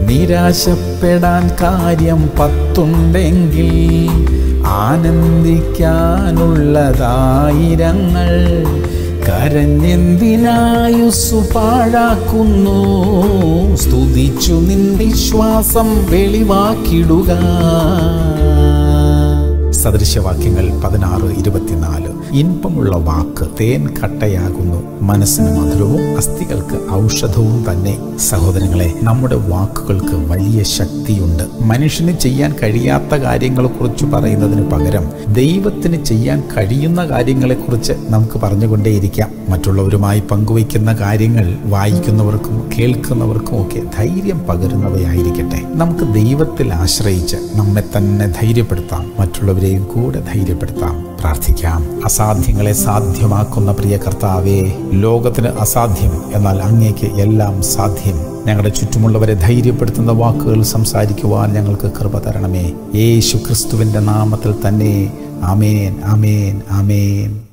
നിരാശപ്പെടാൻ കാര്യം പത്തുണ്ടെങ്കിൽ ആനന്ദിക്കാനുള്ളതായിരങ്ങൾ കരഞ്ഞെന്തിനായുസ്സു പാഴാക്കുന്നു സ്തുതിച്ചു നിൻ വിശ്വാസം വെളിവാക്കിടുക സദൃശവാക്യങ്ങൾ പതിനാറ് ഇരുപത്തിനാല് ഇൻപമുള്ള വാക്ക് തേൻ കട്ടയാകുന്നു മനസ്സിന് മധുരവും അസ്ഥികൾക്ക് ഔഷധവും തന്നെ സഹോദരങ്ങളെ നമ്മുടെ വാക്കുകൾക്ക് വലിയ ശക്തിയുണ്ട് മനുഷ്യന് ചെയ്യാൻ കഴിയാത്ത കാര്യങ്ങളെക്കുറിച്ച് പറയുന്നതിന് പകരം ദൈവത്തിന് ചെയ്യാൻ കഴിയുന്ന കാര്യങ്ങളെക്കുറിച്ച് നമുക്ക് പറഞ്ഞുകൊണ്ടേയിരിക്കാം മറ്റുള്ളവരുമായി പങ്കുവയ്ക്കുന്ന കാര്യങ്ങൾ വായിക്കുന്നവർക്കും കേൾക്കുന്നവർക്കും ഒക്കെ ധൈര്യം പകരുന്നവയായിരിക്കട്ടെ നമുക്ക് ദൈവത്തിൽ ആശ്രയിച്ച് നമ്മെ തന്നെ ധൈര്യപ്പെടുത്താം മറ്റുള്ളവരെയും കൂടെ ധൈര്യപ്പെടുത്താം പ്രാർത്ഥിക്കാം അസാധ്യങ്ങളെ സാധ്യമാക്കുന്ന പ്രിയ കർത്താവേ ലോകത്തിന് അസാധ്യം എന്നാൽ അങ്ങേക്ക് എല്ലാം സാധ്യം ഞങ്ങളുടെ ചുറ്റുമുള്ളവരെ ധൈര്യപ്പെടുത്തുന്ന വാക്കുകൾ സംസാരിക്കുവാൻ ഞങ്ങൾക്ക് കൃപ തരണമേ യേശു ക്രിസ്തുവിൻ്റെ നാമത്തിൽ തന്നെ ആമേൻ ആമേൻ ആമേൻ